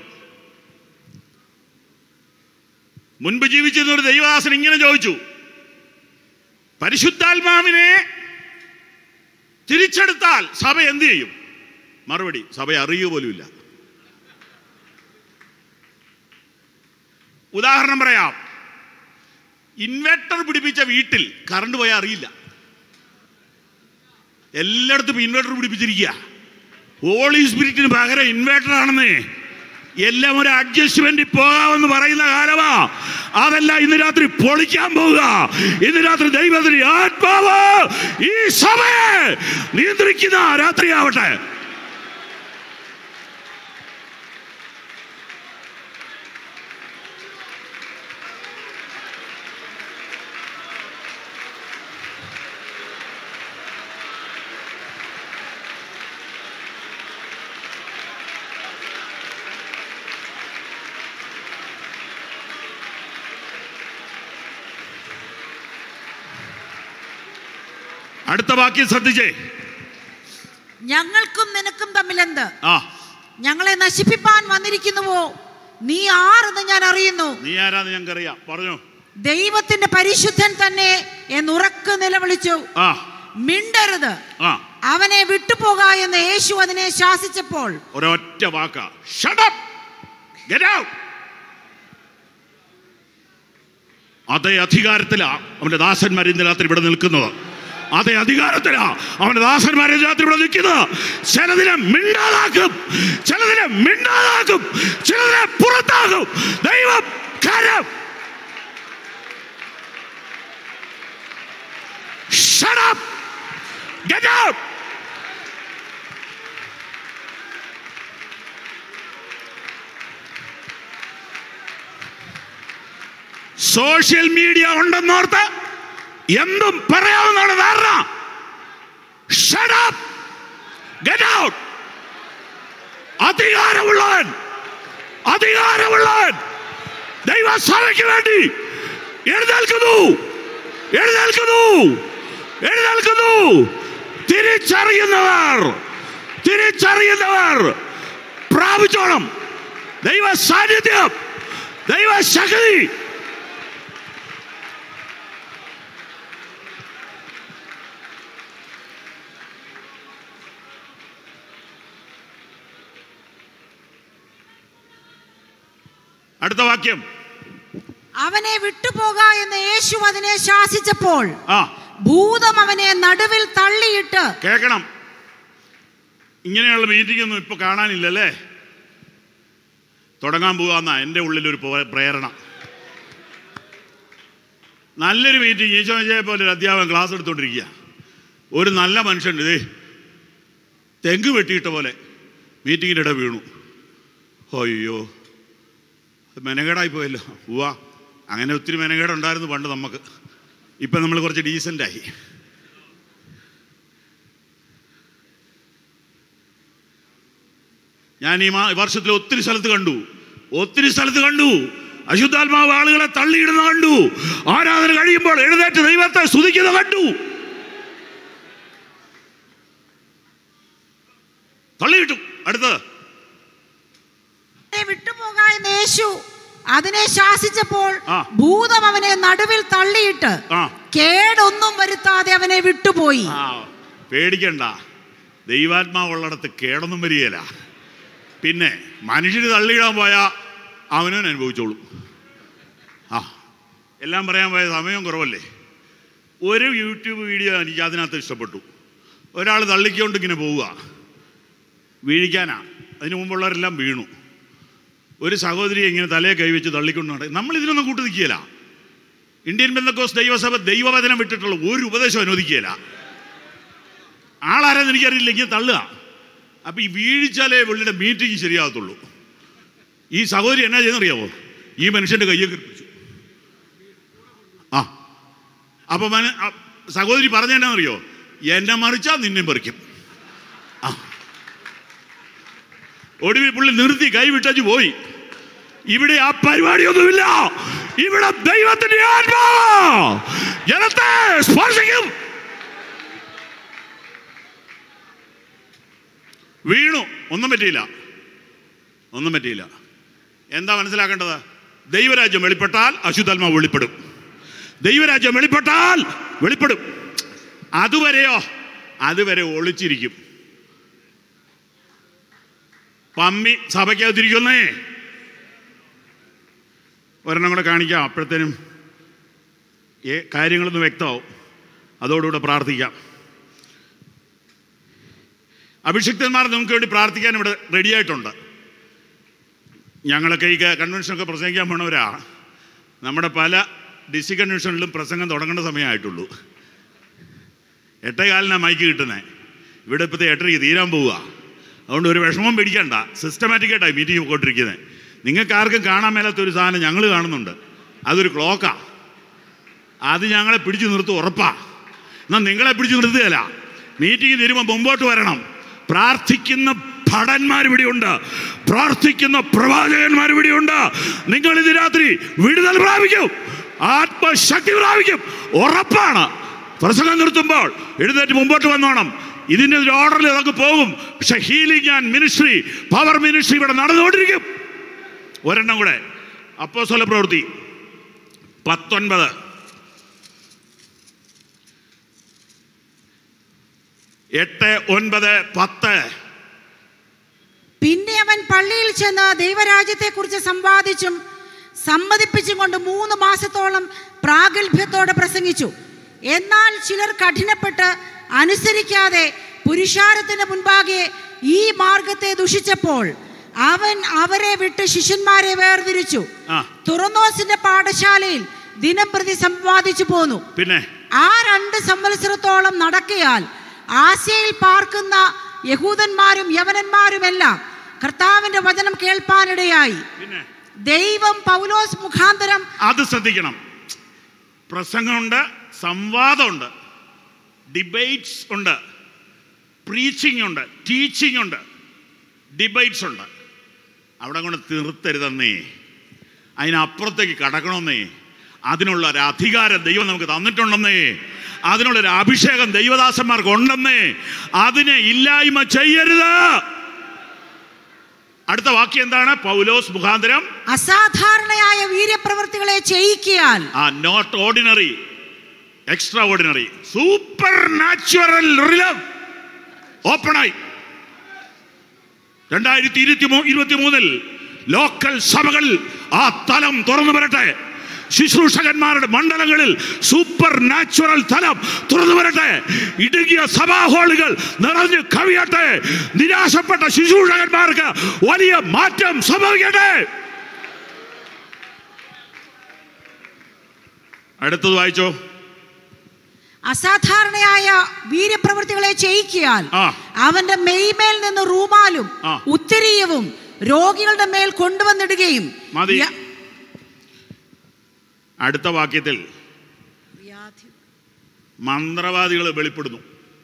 മുൻപ് ജീവിച്ചിരുന്ന ഒരു ദൈവദാസൻ ഇങ്ങനെ ചോദിച്ചു പരിശുദ്ധാത്മാവിനെ തിരിച്ചെടുത്താൽ സഭ എന്ത് ചെയ്യും മറുപടി സഭ അറിയുക പോലുമില്ല ഉദാഹരണം പറയാം ഇൻവെർട്ടർ പിടിപ്പിച്ച വീട്ടിൽ കറണ്ട് പോയാൽ അറിയില്ല എല്ലായിടത്തും ഇൻവെർട്ടർ പിടിപ്പിച്ചിരിക്കുക ഹോളി സ്പിരിറ്റിന് പകരം ഇൻവെർട്ടർ ആണെന്നേ എല്ലാം ഒരു അഡ്ജസ്റ്റ്മെന്റ് പോകാമെന്ന് പറയുന്ന കാലമാ അതല്ല ഇന്ന് രാത്രി പൊളിക്കാൻ പോവുക ഇന്ന് രാത്രി ദൈവത്തിന് ആത്മാവ് ഈ സഭയെ നിയന്ത്രിക്കുന്ന രാത്രിയാവട്ടെ അടുത്ത വാക്യം ശ്രദ്ധിച്ചേ ഞങ്ങൾക്കും നിനക്കും തമ്മിലെന്ത് ആ ഞങ്ങളെ നശിപ്പിപ്പാൻ വന്നിരിക്കുന്നുവോ നീ ആരെന്ന് ഞാൻ അറിയുന്നു നീ ആരാന്ന് ഞങ്ങൾക്കറിയാം പറഞ്ഞു ദൈവത്തിന്റെ പരിശുദ്ധൻ തന്നെ എന്നുറക്ക് നിലവിളിച്ചു ആ മിണ്ടരുത് ആ അവനെ വിട്ടുപോക എന്ന് യേശു അതിനെ ശാസിച്ചപ്പോൾ ഒരൊറ്റ വാക്ക ഷടപ്പ് ഗെറ്റ് ഔട്ട് അതേ അധികാരത്തിലാ അവന്റെ ദാസന്മാർ ഇന്ന് രാത്രി ഇവിടെ നിൽക്കുന്നത് അതേ അധികാരത്തിലാ അവന്റെ ദാസന്മാർ ഇന്ന് രാത്രി ഇവിടെ നിൽക്കുന്നത് ചിലതിനെ മിണ്ടാതാക്കും ചിലതിനെ മിണ്ടാതാക്കും ചിലതിനെ പുറത്താക്കും ദൈവം കരം Shut up! Get out! Social media ഉണ്ടെന്നോർത്ത് എന്തും പറയാവുന്നതാണ് ധാരണ Shut up! Get out! അധികാരമുള്ളവൻ അധികാരമുള്ളവൻ ദൈവസഭയ്ക്ക് വേണ്ടി എഴുന്നേൽക്കുന്നു എഴുന്നേൽക്കുന്നു എഴുന്നേൽക്കുന്നു തിരിച്ചറിയുന്നവർ തിരിച്ചറിയുന്നവർ പ്രാപിച്ചോണം ദൈവ സാന്നിധ്യം ദൈവശക്തി അടുത്ത വാക്യം അവനെ വിട്ടുപോക എന്ന് യേശു അതിനെ ശാസിച്ചപ്പോൾ ആ ഭൂതം അവനെ നടുവിൽ തള്ളിയിട്ട് കേൾക്കണം ഇങ്ങനെയുള്ള മീറ്റിംഗ് ഒന്നും ഇപ്പൊ കാണാനില്ലല്ലേ തുടങ്ങാൻ പോകാന്ന എൻ്റെ ഉള്ളിലൊരു പോ- പ്രേരണ നല്ലൊരു മീറ്റിംഗ് ഈശോയെ പോലെ ഒരു അധ്യാപകൻ ക്ലാസ് എടുത്തോണ്ടിരിക്കുക ഒരു നല്ല മനുഷ്യൻ ഇതേ തെങ്ങ് വെട്ടിയിട്ട പോലെ മീറ്റിങ്ങിൻ്റെ ഇട വീണു അയ്യോ അത് മെനകേടായി പോയല്ലോ ഉവ്വ അങ്ങനെ ഒത്തിരി മെനകേടുണ്ടായിരുന്നു പണ്ട് നമുക്ക് ഇപ്പം നമ്മൾ കുറച്ച് ഡീസൻ്റായി ഞാൻ ഈ മാ വർഷത്തിൽ ഒത്തിരി സ്ഥലത്ത് കണ്ടു ഒത്തിരി സ്ഥലത്ത് കണ്ടു അശുദ്ധാത്മാവ് ആളുകളെ തള്ളിയിടുന്ന കണ്ടു ആരാധന കഴിയുമ്പോൾ എഴുന്നേറ്റ് ദൈവത്തെ സ്തുതിക്കുന്ന കണ്ടു തള്ളിയിട്ടു അടുത്തത് അവനെ വിട്ടുപോക എന്ന് യേശു അതിനെ ശാസിച്ചപ്പോൾ ആ. ഭൂതം അവനെ നടുവിൽ തള്ളിയിട്ട് ആ കേടൊന്നും വരുത്താതെ അവനെ വിട്ടുപോയി ആ പേടിക്കണ്ട ദൈവാത്മാവുള്ളിടത്ത് കേടൊന്നും വരികയില്ല പിന്നെ മനുഷ്യന് തള്ളിയിടാൻ പോയാൽ അവനും അനുഭവിച്ചോളും ആ എല്ലാം പറയാൻ പോയ സമയം കുറവല്ലേ ഒരു യൂട്യൂബ് വീഡിയോ എനിക്ക് അതിനകത്ത് ഇഷ്ടപ്പെട്ടു ഒരാൾ തള്ളിക്കൊണ്ട് ഇങ്ങനെ പോവുക വീഴിക്കാനാ അതിന് മുമ്പുള്ളവരെല്ലാം വീണു ഒരു സഹോദരി ഇങ്ങനെ തലയെ കൈവച്ച് തള്ളിക്കൊണ്ട് നടക്കും നമ്മൾ ഇതിനൊന്നും കൂട്ടു നിൽക്കുകയില്ല ഇന്ത്യൻ ബന്ധക്കോസ് ദൈവസഭ ദൈവവചനം വിട്ടിട്ടുള്ള ഒരു ഉപദേശം അനുവദിക്കുകയില്ല ആളാരെന്ന് എനിക്കറിയില്ല ഇങ്ങനെ തള്ളുക അപ്പം ഈ വീഴിച്ചാലേ പുള്ളിയുടെ മീറ്റിംഗ് ശരിയാകത്തുള്ളൂ ഈ സഹോദരി എന്നാ ചെയ്യുന്നറിയാവോ ഈ മനുഷ്യൻ്റെ കയ്യൊക്കെ പിടിച്ചു ആ അപ്പം മന ആ, സഹോദരി പറഞ്ഞ എന്നാന്നറിയോ എന്നെ മറിച്ചാൽ നിന്നെ പറിക്കും ആ ഒടുവിൽ പുള്ളി നിർത്തി കൈ വിട്ടു പോയി ഇവിടെ ആ പരിപാടിയൊന്നുമില്ല ഇവിടെ ദൈവത്തിന്റെ ആത്മാവ് ജനത്തെ സ്പർശിക്കും വീണു ഒന്നും പറ്റിയില്ല ഒന്നും പറ്റിയില്ല എന്താ മനസ്സിലാക്കേണ്ടത് ദൈവരാജ്യം വെളിപ്പെട്ടാൽ അശുദ്ധാത്മാവ് വെളിപ്പെടും ദൈവരാജ്യം വെളിപ്പെട്ടാൽ വെളിപ്പെടും അതുവരെയോ അതുവരെ ഒളിച്ചിരിക്കും പമ്മി സഭയ്ക്കകത്തിരിക്കുന്നേ ഒരെണ്ണം കൂടെ കാണിക്കാം അപ്പോഴത്തേനും ഏ കാര്യങ്ങളൊന്ന് വ്യക്തമാവും അതോടുകൂടെ പ്രാർത്ഥിക്കാം അഭിഷിക്തന്മാർ നമുക്ക് വേണ്ടി പ്രാർത്ഥിക്കാൻ ഇവിടെ റെഡിയായിട്ടുണ്ട് ഞങ്ങളൊക്കെ ഈ കൺവെൻഷനൊക്കെ പ്രസംഗിക്കാൻ പോണവരാ നമ്മുടെ പല ഡിസ്ട്രിക്ട് കൺവെൻഷനിലും പ്രസംഗം തുടങ്ങേണ്ട സമയമായിട്ടുള്ളൂ എട്ടേകാലിനാണ് മൈക്ക് കിട്ടുന്നത് ഇവിടെ ഇപ്പോഴത്തെ എട്ടരയ്ക്ക് തീരാൻ പോവുക അതുകൊണ്ട് ഒരു വിഷമം പിടിക്കണ്ട സിസ്റ്റമാറ്റിക്കായിട്ടാണ് മീറ്റിംഗ് പോയിട്ടിരിക്കുന്നത് നിങ്ങൾക്ക് ആർക്കും കാണാൻ മേലാത്ത ഒരു സാധനം ഞങ്ങൾ കാണുന്നുണ്ട് അതൊരു ക്ലോക്കാ അത് ഞങ്ങളെ പിടിച്ചു നിർത്തും ഉറപ്പാ എന്നാൽ നിങ്ങളെ പിടിച്ചു നിർത്തുകയല്ല മീറ്റിംഗ് തീരുമ്പോൾ മുമ്പോട്ട് വരണം പ്രാർത്ഥിക്കുന്ന ഭടന്മാർ ഇവിടെയുണ്ട് പ്രാർത്ഥിക്കുന്ന പ്രവാചകന്മാർ ഇവിടെയുണ്ട് നിങ്ങൾ ഇത് രാത്രി വിടുതൽ പ്രാപിക്കും ആത്മശക്തി പ്രാപിക്കും ഉറപ്പാണ് പ്രസംഗം നിർത്തുമ്പോൾ എഴുന്നേറ്റ് മുമ്പോട്ട് വന്നോണം ഇതിൻ്റെ ഒരു ഓർഡറിൽ അതൊക്കെ പോകും പക്ഷെ healing and ministry power ministry ഇവിടെ നടന്നുകൊണ്ടിരിക്കും ഒരെണ്ണം കൂടെ അപ്പോസ്തല പ്രവൃത്തി പത്തൊൻപത് എട്ട് ഒൻപത് പത്ത് പിന്നെ അവൻ പള്ളിയിൽ ചെന്ന് ദൈവരാജ്യത്തെ കുറിച്ച് സമ്പാദിച്ചും സമ്മതിപ്പിച്ചും കൊണ്ട് മൂന്ന് മാസത്തോളം പ്രാഗൽഭ്യത്തോടെ പ്രസംഗിച്ചു എന്നാൽ ചിലർ കഠിനപ്പെട്ട് അനുസരിക്കാതെ പുരുഷാരത്തിന് മുൻപാകെ ഈ മാർഗത്തെ ദുഷിച്ചപ്പോൾ അവൻ അവരെ വിട്ട് ശിഷ്യന്മാരെ വേർതിരിച്ചു ആ തുറന്നോസിന്റെ പാഠശാലയിൽ ദിനം പ്രതി സമ്പാദിച്ചു പോന്നു പിന്നെ ആ രണ്ട് സംവത്സരത്തോളം നടക്കയാൽ ആസ്യയിൽ പാർക്കുന്ന യഹൂദന്മാരും യവനന്മാരുമെല്ലാം കർത്താവിന്റെ വചനം കേൾപ്പാനിടയായി പിന്നെ ദൈവം പൗലോസ് മുഖാന്തരം അത് ശ്രദ്ധിക്കണം പ്രസംഗമുണ്ട് സംവാദമുണ്ട് ഡിബേറ്റ്സ് ഉണ്ട് പ്രീച്ചിങ് ഉണ്ട് ടീച്ചിങ് ഉണ്ട് ഡിബേറ്റ്സ് ഉണ്ട് അവിടെ കൊണ്ട് തീർത്തരുതെന്നേ അതിനപ്പുറത്തേക്ക് കടക്കണമെന്നേ അതിനുള്ള ഒരു അധികാരം ദൈവം നമുക്ക് തന്നിട്ടുണ്ടെന്നേ അതിനുള്ള ഒരു അഭിഷേകം ദൈവദാസന്മാർക്ക് ഉണ്ടെന്നേ അതിനെ ഇല്ലായ്മ ചെയ്യരുത് അടുത്ത വാക്യം എന്താണ് പൗലോസ് മുഖാന്തരം അസാധാരണയായ വീര്യപ്രവൃത്തികളെ ചെയ്യിക്കിയാൽ ആ not ordinary extraordinary supernatural realm ഓപ്പണായി രണ്ടായിരത്തി ഇരുപത്തി മൂ ഇരുപത്തി മൂന്നിൽ ലോക്കൽ സഭകളിൽ ആ തലം തുറന്നു വരട്ടെ ശുശ്രൂഷകന്മാരുടെ മണ്ഡലങ്ങളിൽ സൂപ്പർ നാച്ചുറൽ തലം തുറന്നു വരട്ടെ ഇടുങ്ങിയ സഭാ ഹാളുകൾ നിറഞ്ഞു കവിയട്ടെ നിരാശപ്പെട്ട ശുശ്രൂഷകന്മാർക്ക് വലിയ മാറ്റം സംഭവിക്കട്ടെ അടുത്തത് വായിച്ചോ അസാധാരണയായ വീര്യപ്രവൃത്തികളെ ചെയ്യിക്കിയാൽ ആ. അവന്റെ മെയ്മേൽ നിന്ന് റൂമാലും ആ. ഉത്തിരിയവും രോഗികളുടെ മേൽ കൊണ്ടുവന്നിടുകയും മതി. യ- അടുത്ത വാക്യത്തിൽ മന്ത്രവാദികൾ വെളിപ്പെടുന്നു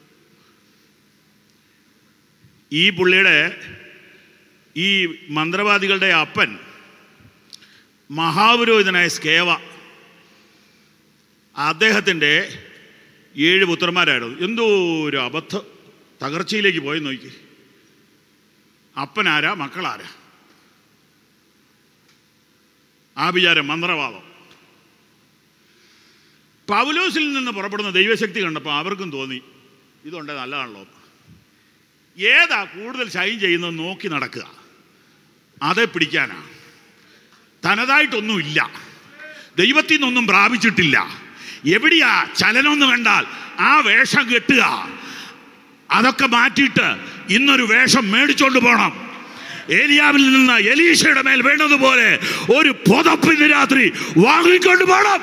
ഈ പുള്ളിയുടെ ഈ മന്ത്രവാദികളുടെ അപ്പൻ മഹാപുരോഹിതനായ സ്കേവ അദ്ദേഹത്തിൻ്റെ ഏഴ് പുത്രന്മാരായിരുന്നു എന്തോ ഒരു അബദ്ധ തകർച്ചയിലേക്ക് പോയി നോക്കി അപ്പനാരാ മക്കളാരാ ആഭിചാരം മന്ത്രവാദം പൗലോസിൽ നിന്ന് പുറപ്പെടുന്ന ദൈവശക്തി കണ്ടപ്പോൾ അവർക്കും തോന്നി ഇതുണ്ട് നല്ലതാണല്ലോ ഏതാ കൂടുതൽ ഷൈൻ ചെയ്യുന്നത് നോക്കി നടക്കുക അതെ പിടിക്കാനാ തനതായിട്ടൊന്നുമില്ല ദൈവത്തിൽ നിന്നൊന്നും പ്രാപിച്ചിട്ടില്ല എവിടെയാ ചലനം എന്ന് കണ്ടാൽ ആ വേഷം കെട്ടുക അതൊക്കെ മാറ്റിയിട്ട് ഇന്നൊരു വേഷം മേടിച്ചോണ്ട് പോകണം ഏലിയാവിൽ നിന്ന് എലീശയുടെ മേൽ വേണ്ടതുപോലെ ഒരു പുതപ്പ് ഇന്ന് രാത്രി വാങ്ങിക്കൊണ്ട് പോകണം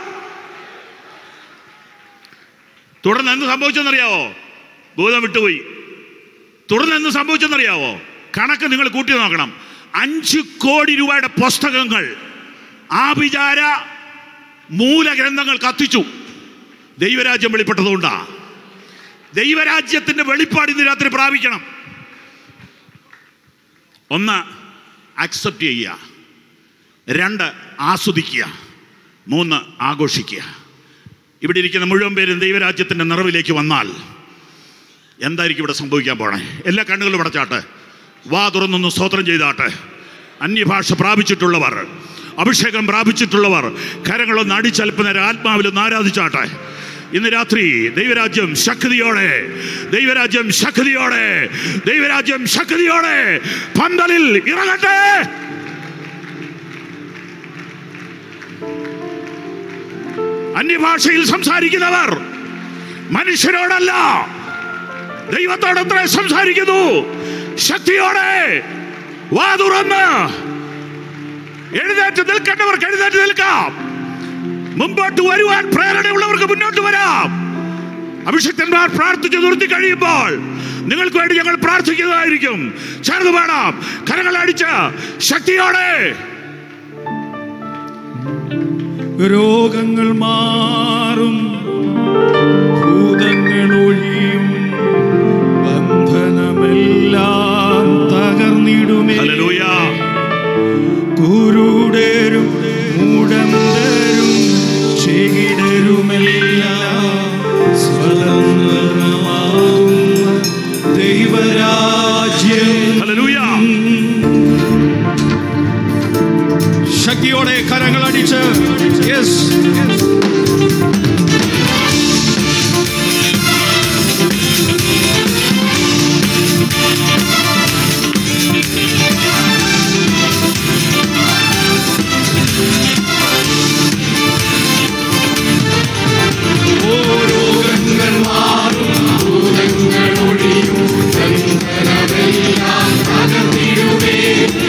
തുടർന്ന് എന്ത് സംഭവിച്ചെന്നറിയാവോ ഭൂതം വിട്ടുപോയി തുടർന്ന് എന്ത് സംഭവിച്ചെന്നറിയാവോ കണക്ക് നിങ്ങൾ കൂട്ടി നോക്കണം അഞ്ച് കോടി രൂപയുടെ പുസ്തകങ്ങൾ ആഭിചാര മൂലഗ്രന്ഥങ്ങൾ കത്തിച്ചു ദൈവരാജ്യം വെളിപ്പെട്ടതുകൊണ്ടാ ദൈവരാജ്യത്തിന്റെ വെളിപ്പാട് ഇന്ന് രാത്രി പ്രാപിക്കണം ഒന്ന് അക്സെപ്റ്റ് ചെയ്യുക രണ്ട് ആസ്വദിക്കുക മൂന്ന് ആഘോഷിക്കുക ഇവിടെ ഇരിക്കുന്ന മുഴുവൻ പേരും ദൈവരാജ്യത്തിൻ്റെ നിറവിലേക്ക് വന്നാൽ എന്തായിരിക്കും ഇവിടെ സംഭവിക്കാൻ പോണേ എല്ലാ കണ്ണുകളും അടച്ചാട്ടെ വാ തുറന്നൊന്ന് സ്തോത്രം ചെയ്താട്ടെ അന്യഭാഷ പ്രാപിച്ചിട്ടുള്ളവർ അഭിഷേകം പ്രാപിച്ചിട്ടുള്ളവർ കരങ്ങളൊന്ന് അടിച്ചൽപ്പനേരം ആത്മാവിലൊന്ന് ആരാധിച്ചാട്ടെ ഇന്ന് രാത്രി ദൈവരാജ്യം ശക്തിയോടെ ദൈവരാജ്യം ശക്തിയോടെ ദൈവരാജ്യം ശക്തിയോടെ പന്തലിൽ ഇറങ്ങട്ടെ അന്യഭാഷയിൽ സംസാരിക്കുന്നവർ മനുഷ്യരോടല്ല ദൈവത്തോടത്ര സംസാരിക്കുന്നു ശക്തിയോടെ വാ തുറന്ന് എഴുന്നേറ്റ് നിൽക്കേണ്ടവർക്ക് എഴുന്നേറ്റ് നിൽക്കാം മുമ്പോട്ട് വരുവാൻ പ്രേരണയുള്ളവർക്ക് മുന്നോട്ട് വരാം അഭിഷക്തന്മാർ പ്രാർത്ഥിച്ചു നിർത്തി കഴിയുമ്പോൾ നിങ്ങൾക്ക് വേണ്ടി ഞങ്ങൾ പ്രാർത്ഥിക്കുന്നതായിരിക്കും ചേർന്ന് പാടാം കരങ്ങൾ അടിച്ച് ശക്തിയോടെ രോഗങ്ങൾ മാറും ഭൂതങ്ങൾ ഒഴിയും ബന്ധനമെല്ലാം തകർന്നിടുമേ ഹല്ലേലൂയ കുരുടരും മുടന്തരും ചെകിടരുമെല്ലാം സ്വതന്ത്രമാകുന്ന ദൈവരാജ്യം ഹല്ലേലൂയ ശക്തിയോടെ കരങ്ങൾ അടിച്ച് യെസ്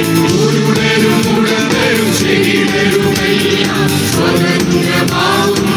സ്വതന്ത്രമാകുന്ന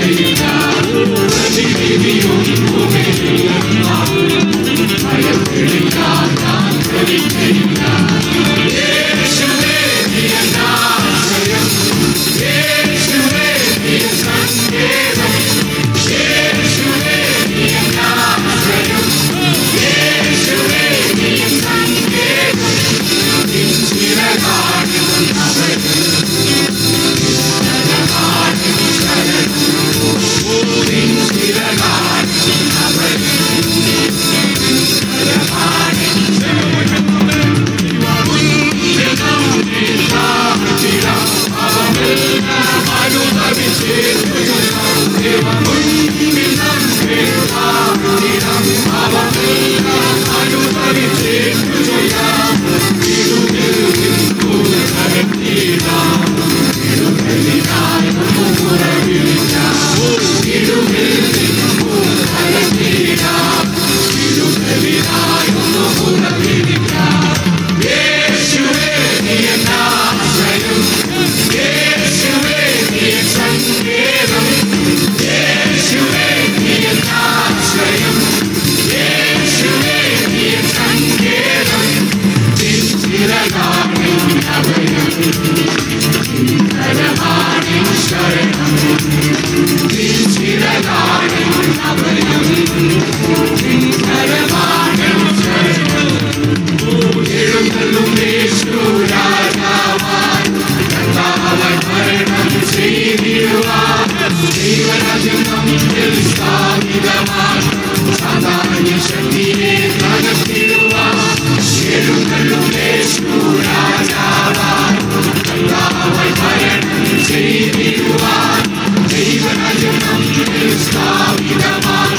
ദൈവരാജ്യം നമ്മിൽ സ്ഥാപിതമായി